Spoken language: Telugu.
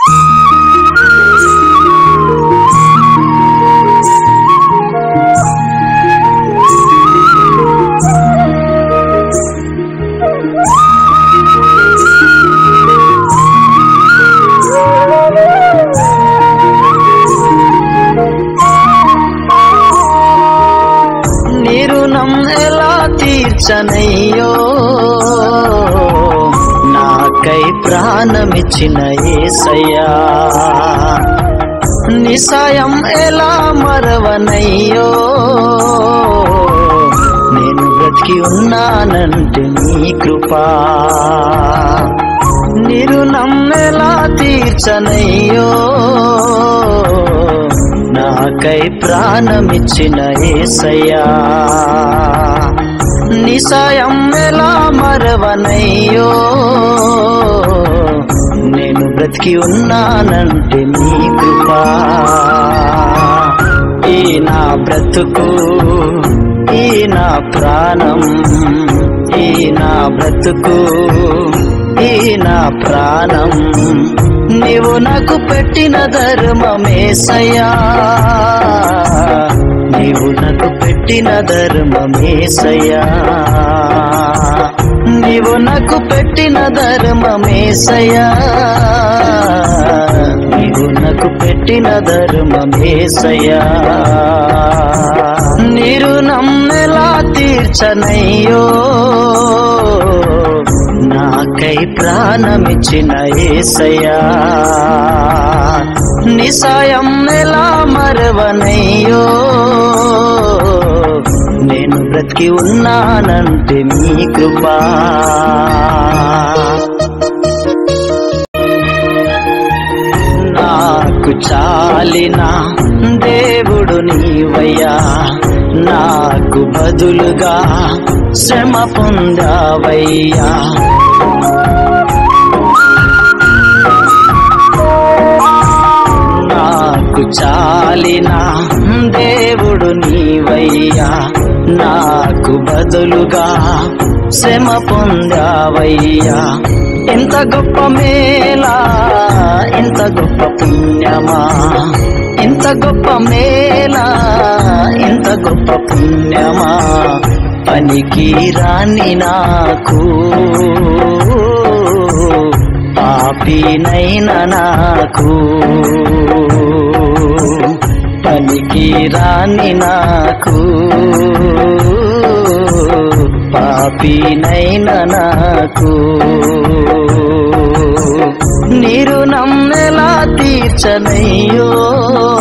నిరుణం ఎలా తీర్చనయ్యో నాకై ప్రాణమిచ్చిన ఏసయ్యా నిసాయం ఎలా మరవనయ్యో నేను బ్రతికి ఉన్నానంటే నీ కృపా నిరుణం ఎలా తీర్చనయ్యో నాకై ప్రాణమిచ్చిన ఏసయ్యా నిసాయం ఎలా మరవనయ్యో నేను బ్రతికి ఉన్నానంటే నీ కృపా ఈ నా బ్రతుకు ఈ నా ప్రాణం ఈ నా బ్రతుకు ఈ నా ప్రాణం నీవు నాకు పెట్టిన ధర్మమేసయ్యా నీవు నాకు పెట్టిన ధర్మమేసయ్యా నీవు నాకు పెట్టిన ధర్మమేసయ్యా నీవు నాకు పెట్టిన ధర్మమేసయ్యా నీరు నమ్మెలా తీర్చనయ్యో నాకై ప్రాణమిచ్చిన ఏసయ్యా నిసాయం ఎలా మరవనయ్యో నేను బ్రతికి ఉన్నానంటే మీ కృపా నాకు చాలిన దేవుడు నీవయ్యా నాకు బదులుగా శ్రమ పొందావయ్యా నాకు చాలిన దేవుడు నీవయ్యా నాకు బదులుగా శ్రమ పొందావయ్యా ఎంత గొప్ప మేలా ఎంత గొప్ప పుణ్యమా ఎంత గొప్ప మేలా ఎంత గొప్ప పుణ్యమా పనికి రాని నాకు పాపినైన నాకు పనికి రాని నాకు పాపినైన నాకు నీరు నమ్మెలా తీర్చనయ్యో